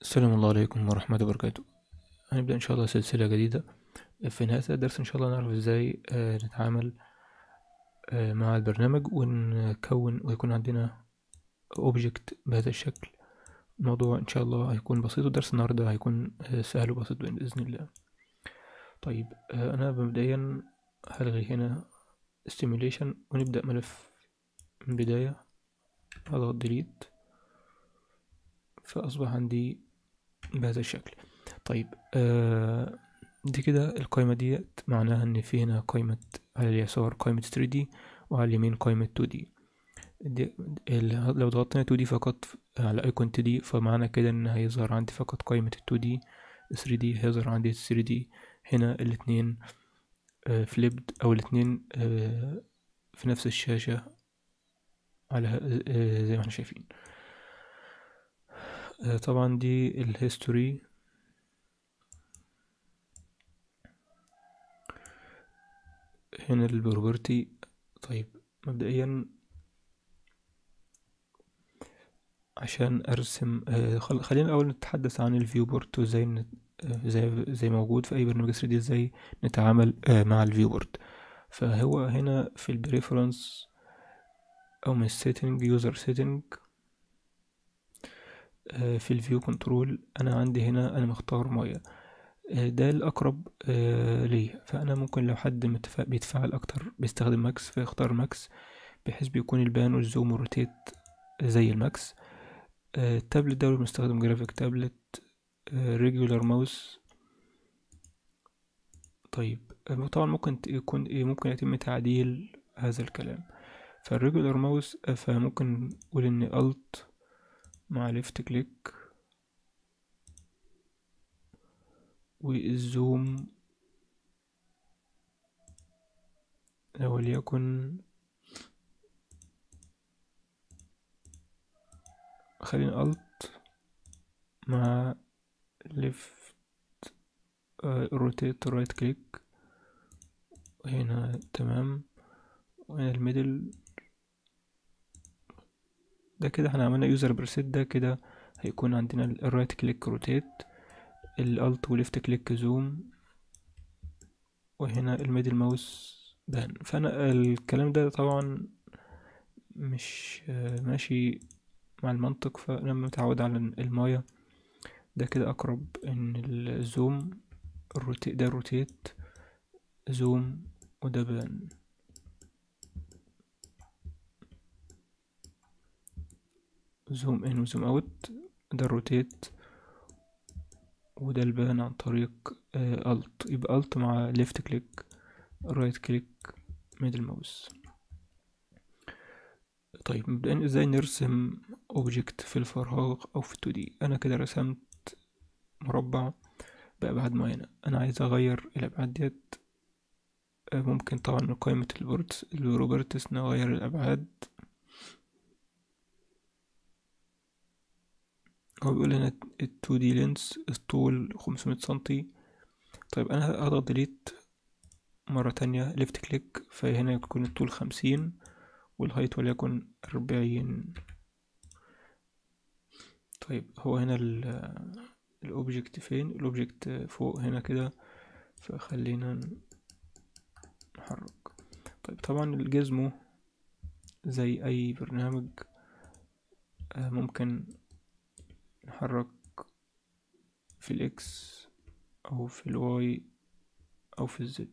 السلام الله عليكم ورحمة الله وبركاته هنبدأ إن شاء الله سلسلة جديدة في نهاية الدرس إن شاء الله نعرف إزاي آه، نتعامل آه، مع البرنامج ونكون ويكون عندنا أوبجكت بهذا الشكل الموضوع إن شاء الله هيكون بسيط ودرس النهاردة هيكون آه، سهل وبسيط بإذن الله طيب أنا مبدئيا هلغي هنا stimulation ونبدأ ملف من البداية أضغط delete فأصبح عندي بهذا الشكل طيب آه دي كده القائمة ديت معناها إن في هنا قائمة على اليسار قائمة 3D وعلى اليمين قائمة 2D دي ال- لو ضغطنا 2D فقط على ايكون 2D فمعنى كده إن هيظهر عندي فقط قائمة 2D 3D هيظهر عندي 3D هنا الاتنين فليبد أو الاتنين آه في نفس الشاشة على آه زي ما احنا شايفين آه، طبعا دي الهيستوري هنا البروبرتي طيب مبدئيا عشان ارسم آه، خل- خلينا الاول نتحدث عن الفيو بورت وازاي ن- آه، زي زي موجود في اي برنامج 3 دي ازاي نتعامل آه، مع الفيو بورت فهو هنا في البريفرنس او من السيتنج يوزر سيتنج في الفيو كنترول انا عندي هنا انا مختار مايا آه، ده الأقرب آه، ليا فأنا ممكن لو حد متفا- بيتفاعل أكتر بيستخدم ماكس فيختار ماكس بحيث بيكون البان والزوم والروتيت زي الماكس آه، التابلت ده بنستخدم جرافيك تابلت ريجولار ماوس طيب آه، طبعا ممكن ت- يكون إيه، ممكن يتم تعديل هذا الكلام فالريجولار ماوس آه، فممكن نقول إن ألت مع ليفت كليك والزوم وليكن خلينا الت مع ليفت روتيت رايت كليك هنا تمام وهنا الميدل ده كده احنا عملنا يوزر بريسيت ده كده هيكون عندنا الرايت كليك روتيت الالت وليفت كليك زوم وهنا الميدل ماوس بان فانا الكلام ده طبعا مش آه، ماشي مع المنطق فانا متعود على المايا ده كده اقرب ان الزوم الروتيت ده روتيت زوم وده بان زوم ان وزوم اوت ده الروتيت وده البان عن طريق الت يبقى الت مع ليفت كليك رايت كليك ميدل ماوس طيب مبدئيا ازاي نرسم اوبجكت في الفراغ او في 2D انا كده رسمت مربع بأبعاد معينة أنا عايز أغير الأبعاد ديت آه، ممكن طبعا من قائمة البورت الروبرتس نغير الأبعاد هو بيقول هنا ال 2D لينس الطول 500 سنتي طيب أنا هضغط ديليت مرة تانية ليفت كليك فهنا يكون الطول خمسين والهايت وليكن أربعين طيب هو هنا ال الأوبجكت فين الأوبجكت فوق هنا كده فخلينا نحرك طيب طبعا الجزمو زي أي برنامج آه، ممكن نحرك في الإكس أو في الواي أو في الزد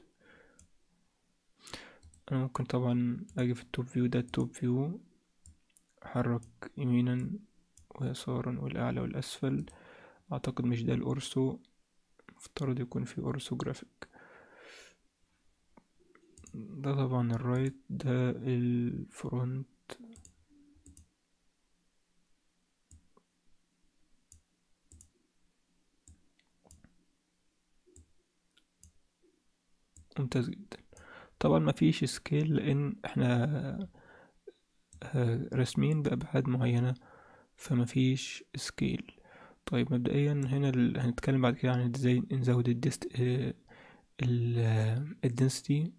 أنا ممكن طبعا أجي في التوب فيو ده التوب فيو أحرك يمينا ويسارا والأعلى والأسفل أعتقد مش ده الأورسو مفترض يكون في أورسو جرافيك ده طبعا الرايت ده الفرونت ممتاز جدا طبعا مفيش سكيل لأن احنا آه، راسمين بأبعاد معينة فمفيش سكيل طيب مبدئيا هنا ال... هنتكلم بعد كده عن ازاي نزود الدست آه، ال الدنسيتي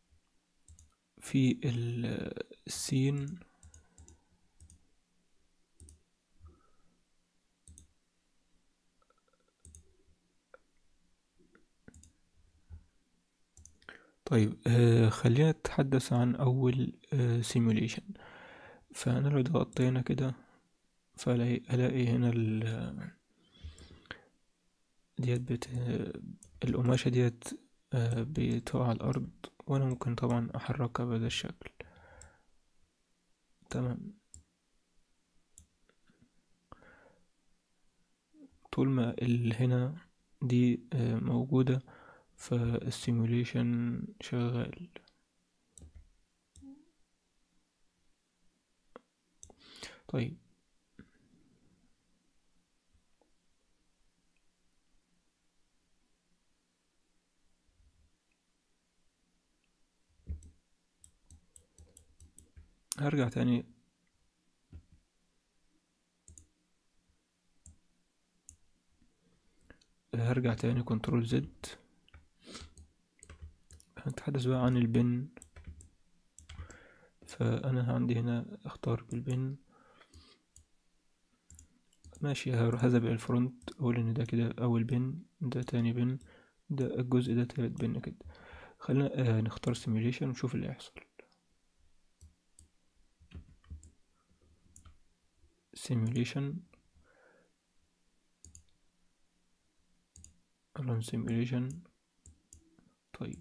في ال- السين طيب آه خلينا نتحدث عن أول آه simulation فأنا لو ضغطت هنا كده فألاقي ألاقي هنا ال ديت بت... القماشة ديت آه، بتقع على الأرض وأنا ممكن طبعا أحركها بهذا الشكل تمام طول ما ال هنا دي آه، موجودة فالسيموليشن شغال طيب هرجع تاني هرجع تاني كنترول زد هنتحدث بقى عن البن فأنا عندي هنا اختار بالبن ماشي هروح هذا الفرونت أقول إن ده كده أول بن ده تاني بن ده الجزء ده تالت بن كده خلينا آه نختار سيميوليشن ونشوف اللي هيحصل simulation run simulation طيب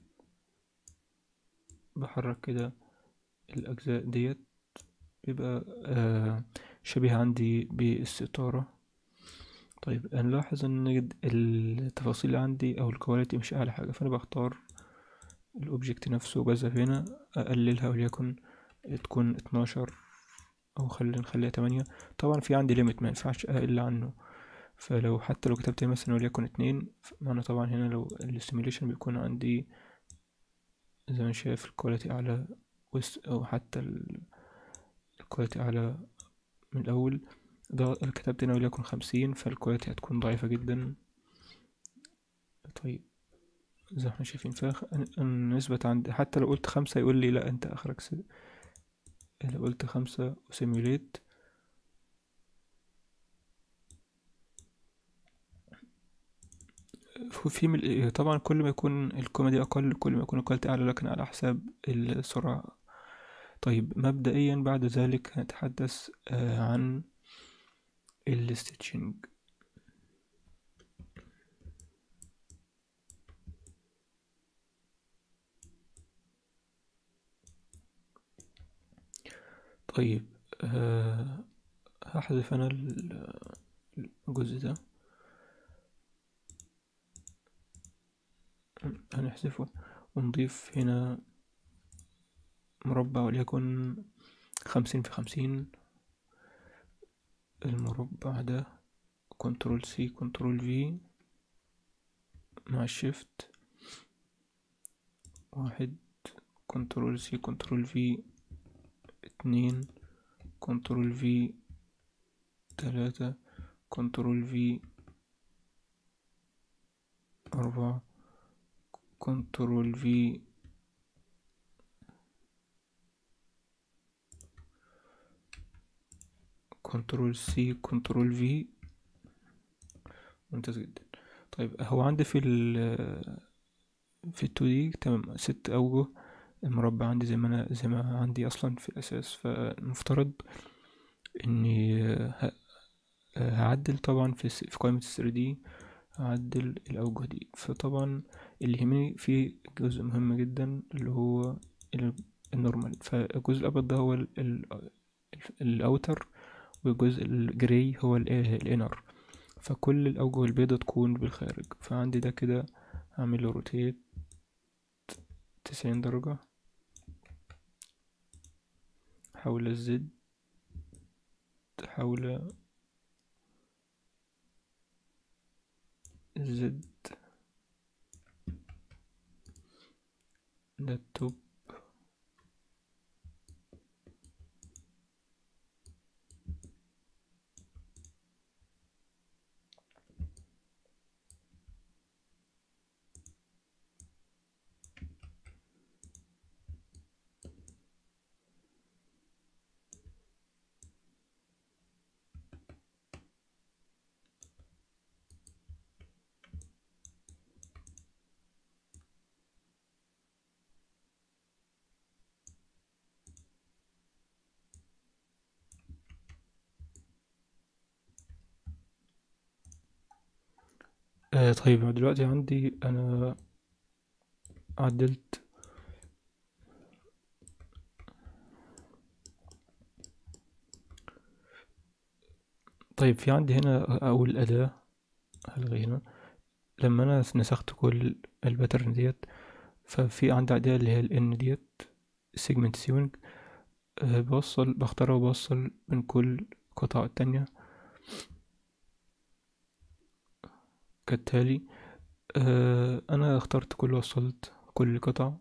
بحرك كده الأجزاء ديت بيبقى آه شبيه عندي بالستارة طيب هنلاحظ ان التفاصيل اللي عندي او الكواليتي مش اعلى حاجة فانا بختار الاوبجكت نفسه بذهب هنا اقللها وليكن تكون اتناشر او خلينا نخليها تمانية طبعا في عندي ليميت ما ينفعش اقل عنه فلو حتى لو كتبت مثلا وليكن اتنين معنى طبعا هنا لو السيميليشن بيكون عندي زي ما شايف الكواليتي اعلى او حتى الكواليتي اعلى من الاول ده كتبت هنا وليكن خمسين فالكواليتي هتكون ضعيفة جدا طيب زي ما احنا شايفين فالنسبة عندي حتى لو قلت خمسة يقول لي لا انت اخرك لو قلت خمسة وسيميوليت في طبعا كل ما يكون الكوميدي أقل كل ما يكون الكواليتي أعلى لكن على حساب السرعة طيب مبدئيا بعد ذلك هنتحدث آه، عن الستيتشنج طيب أه هحذف انا الجزء ده هنحذفه ونضيف هنا مربع وليكن خمسين في خمسين المربع ده كنترول سي كنترول في مع الشيفت واحد كنترول سي كنترول في اتنين كنترول في تلاتة كنترول في أربعة كنترول في كنترول سي كنترول في ممتاز جدا طيب هو عندي في ال في التو دي تمام ست أوجه المربع عندي زي ما انا زي ما عندي اصلا في الاساس فالمفترض اني هعدل طبعا في في قائمة الثري دي هعدل الاوجه دي فطبعا اللي يهمني في جزء مهم جدا اللي هو النورمال فالجزء الابيض ده هو الاوتر والجزء الجراي هو الانر فكل الاوجه البيضة تكون بالخارج فعندي ده كده هعمل له روتيت تسعين درجة حول الزد حول الزد ده التوب آه طيب دلوقتي عندي انا عدلت طيب في عندي هنا اول اداة هلغي هنا لما انا نسخت كل الباترن ديت ففي عندي اداة اللي هي الان ديت سيجمنت سيونج أه بوصل بختار وبوصل من كل قطعة التانية كالتالي أه انا اخترت كل وصلت كل قطعة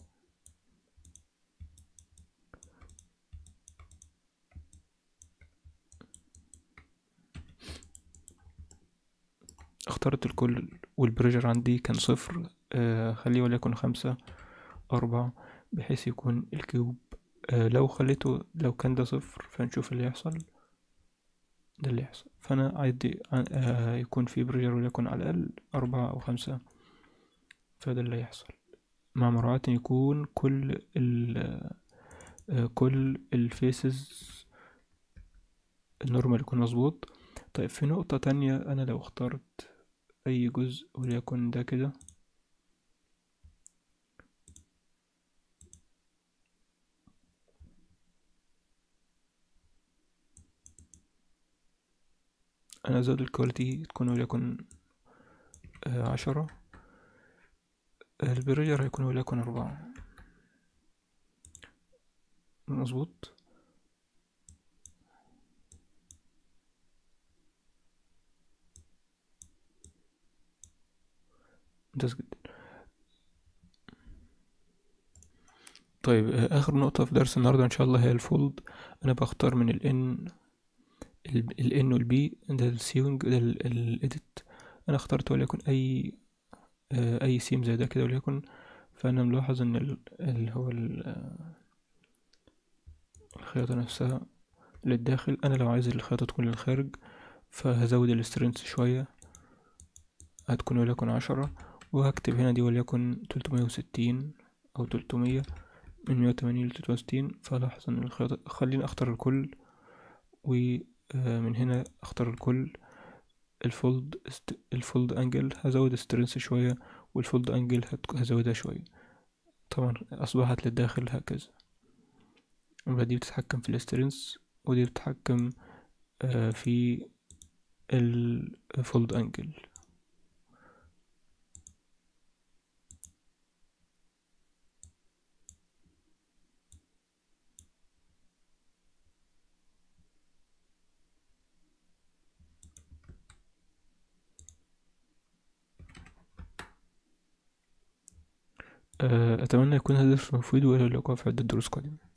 اخترت الكل والبريشر عندي كان صفر آه خليه وليكن خمسة أربعة بحيث يكون الكيوب آه لو خليته لو كان ده صفر فنشوف اللي يحصل ده اللي يحصل فأنا عادي آه يكون في بريشر وليكن على الأقل أربعة أو خمسة فده اللي يحصل مع مراعاة إن يكون كل ال آه كل الفيسز النورمال يكون مظبوط طيب في نقطة تانية أنا لو اخترت أي جزء وليكن ده كده أنا أزود الكواليتي تكون وليكن آه عشرة البريجر هيكون وليكن أربعة مظبوط ممتاز جدا طيب اخر نقطة في درس النهاردة ان شاء الله هي الفولد انا بختار من الان الان والبي ده السيونج ده الايديت انا اخترت وليكن اي اي سيم زي ده كده وليكن فانا ملاحظ ان اللي هو الخياطة نفسها للداخل انا لو عايز الخياطة تكون للخارج فهزود السترينث شوية هتكون وليكن عشرة وهكتب هنا دي وليكن تلتمية وستين أو تلتمية من مية وتمانين لتلتمية وستين فلاحظ إن الخياطة خليني أختار الكل ومن هنا أختار الكل الفولد الفولد أنجل هزود السترنس شوية والفولد أنجل هزودها شوية طبعا أصبحت للداخل هكذا يبقى دي بتتحكم في السترنس ودي بتتحكم في الفولد أنجل أتمنى يكون هذا الدرس مفيد وإلى اللقاء في عدة دروس قادمة